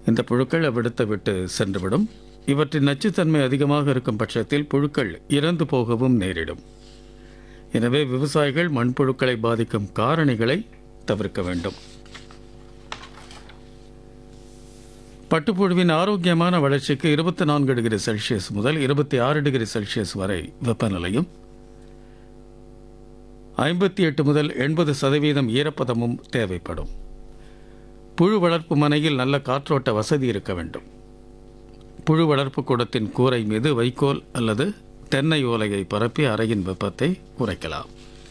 இந்த புழுக்கள் அவ்விடத்தை விட்டு சென்றுவிடும் இவற்றின் நச்சுத்தன்மை அதிகமாக இருக்கும் பட்சத்தில் புழுக்கள் இறந்து போகவும் நேரிடும் எனவே விவசாயிகள் மண்புழுக்களை பாதிக்கும் காரணிகளை தவிர்க்க வேண்டும் பட்டுப்புழுவின் ஆரோக்கியமான வளர்ச்சிக்கு இருபத்தி நான்கு டிகிரி செல்சியஸ் முதல் இருபத்தி ஆறு டிகிரி செல்சியஸ் வரை வெப்பநிலையும் ஐம்பத்தி எட்டு முதல் எண்பது சதவீதம் ஈரப்பதமும் தேவைப்படும் புழு வளர்ப்பு மனையில் நல்ல காற்றோட்ட வசதி இருக்க வேண்டும் புழு வளர்ப்பு கூடத்தின் கூரை மீது வைக்கோல் அல்லது தென்னை ஓலையை பரப்பி அறையின் வெப்பத்தை குறைக்கலாம்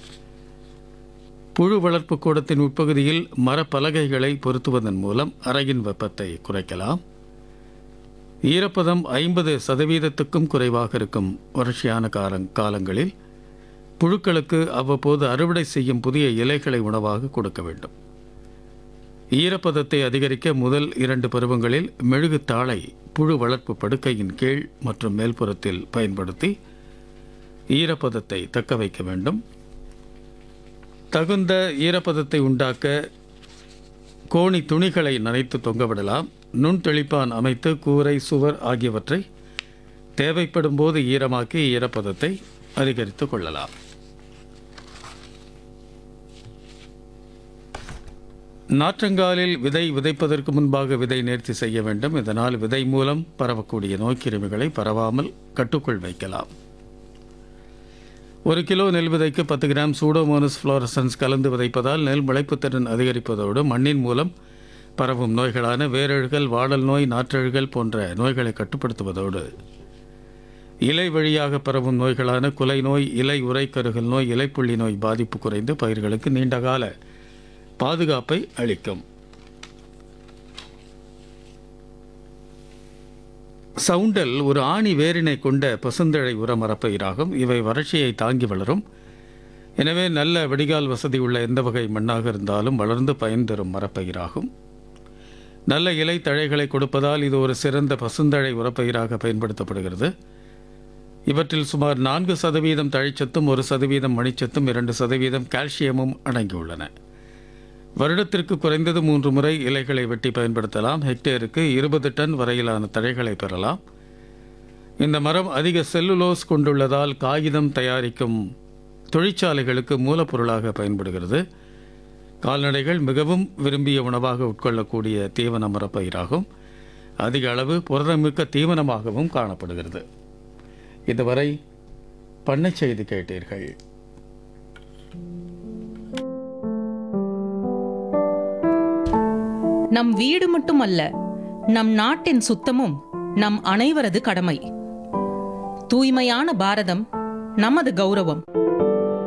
புழு வளர்ப்பு கூடத்தின் உட்பகுதியில் மரப்பலகைகளை பொருத்துவதன் மூலம் அறையின் வெப்பத்தை குறைக்கலாம் ஈரப்பதம் ஐம்பது சதவீதத்துக்கும் குறைவாக இருக்கும் வறட்சியான காலங் காலங்களில் புழுக்களுக்கு அவ்வப்போது அறுவடை செய்யும் புதிய இலைகளை உணவாக கொடுக்க வேண்டும் ஈரப்பதத்தை அதிகரிக்க முதல் இரண்டு பருவங்களில் மெழுகுத்தாளை புழு வளர்ப்பு படுக்கையின் கீழ் மற்றும் மேல்புறத்தில் பயன்படுத்தி ஈரப்பதத்தை தக்க வைக்க வேண்டும் தகுந்த ஈரப்பதத்தை உண்டாக்க கோணி துணிகளை நனைத்து தொங்கவிடலாம் நுண் தெளிப்பான் அமைத்து கூரை சுவர் ஆகியவற்றை தேவைப்படும் போது ஈரமாக்கி ஈரப்பதத்தை அதிகரித்துக் கொள்ளலாம் நாற்றங்காலில் விதை விதைப்பதற்கு முன்பாக விதை நேர்த்தி செய்ய வேண்டும் இதனால் விதை மூலம் பரவக்கூடிய நோய்க்கிருமிகளை பரவாமல் கட்டுக்குள் வைக்கலாம் ஒரு கிலோ நெல் விதைக்கு பத்து கிராம் சூடோமோனஸ் ஃப்ளோரசன்ஸ் கலந்து விதைப்பதால் நெல் முளைப்புத்திறன் அதிகரிப்பதோடு மண்ணின் மூலம் பரவும் நோய்களான வேரழுகல் வாடல் நோய் நாற்றழுகல் போன்ற நோய்களை கட்டுப்படுத்துவதோடு இலை வழியாக பரவும் நோய்களான குலை நோய் இலை உரைக்கருகல் நோய் இலைப்புள்ளி நோய் பாதிப்பு குறைந்து பயிர்களுக்கு நீண்டகால பாதுகாப்பை அளிக்கும் சவுண்டல் ஒரு ஆணி வேரினை கொண்ட பசுந்தழை உர மரப்பயிராகும் இவை வறட்சியை தாங்கி வளரும் எனவே நல்ல வடிகால் வசதி உள்ள எந்த வகை மண்ணாக இருந்தாலும் வளர்ந்து பயன் தரும் மரப்பயிராகும் நல்ல இலை தழைகளை கொடுப்பதால் இது ஒரு சிறந்த பசுந்தழை உரப்பயிராக பயன்படுத்தப்படுகிறது இவற்றில் சுமார் நான்கு சதவீதம் தழைச்சத்தும் ஒரு சதவீதம் மணிச்சத்தும் இரண்டு சதவீதம் கால்சியமும் அடங்கியுள்ளன வருடத்திற்கு குறைந்தது மூன்று முறை இலைகளை வெட்டி பயன்படுத்தலாம் ஹெக்டேருக்கு இருபது டன் வரையிலான தழைகளை பெறலாம் இந்த மரம் அதிக செல்லுலோஸ் கொண்டுள்ளதால் காகிதம் தயாரிக்கும் தொழிற்சாலைகளுக்கு மூலப்பொருளாக பயன்படுகிறது கால்நடைகள் மிகவும் விரும்பிய உணவாக உட்கொள்ளக்கூடிய தீவன மரப்பயிராகும் அதிக அளவு புரதமிக்க தீவனமாகவும் காணப்படுகிறது இதுவரை பண்ணை செய்தி கேட்டீர்கள் நம் வீடு மட்டுமல்ல நம் நாட்டின் சுத்தமும் நம் அனைவரது கடமை தூய்மையான பாரதம் நமது கௌரவம்